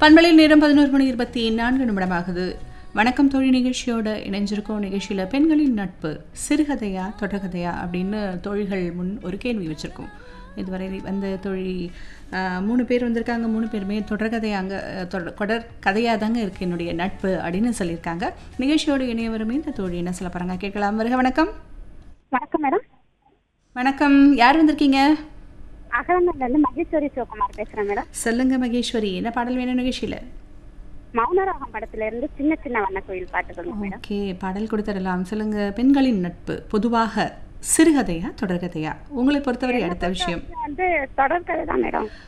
பண்பலையில் நேரம் பதினோரு மணி இருபத்தி நான்கு நிமிடமாகுது வணக்கம் தோழி நிகழ்ச்சியோட இணைஞ்சிருக்கோம் நிகழ்ச்சியில் பெண்களின் நட்பு சிறுகதையா தொடர்கதையா அப்படின்னு தோழிகள் முன் ஒரு கேள்வி வச்சுருக்கோம் இதுவரை வந்த தோழி ஆஹ், மூணு பேர் வந்திருக்காங்க மூணு பேருமே தொடர்கதையாங்க அஹ், தொடர் தொடர் கதையாக தாங்க இருக்குது என்னுடைய நட்பு அப்படின்னு சொல்லியிருக்காங்க நிகழ்ச்சியோடு இணையவருமே இந்த தோழி என்ன சொல்ல போகிறாங்க கேட்கலாம் வருக வணக்கம் வணக்கம் மேடம் வணக்கம் யார் வந்திருக்கீங்க அகலங்கள்ல இருந்து மகேஸ்வரி சிவகுமார் பேசுறேன் மேடம் சொல்லுங்க மகேஸ்வரி என்ன பாடல் வேணும் நிகழ்ச்சியில் மௌனராகம் படத்துல இருந்து சின்ன சின்ன வண்ண கோயில் பாட்டு சொல்லுங்க மேடம் ஓகே பாடல் கொடுத்துடலாம் சொல்லுங்க பெண்களின் நட்பு பொதுவாக சிறுகதையா தொடர்கதையா உங்களை பொறுத்தவரை அடுத்த விஷயம் இது வந்து தொடர்கதை தான் மேடம்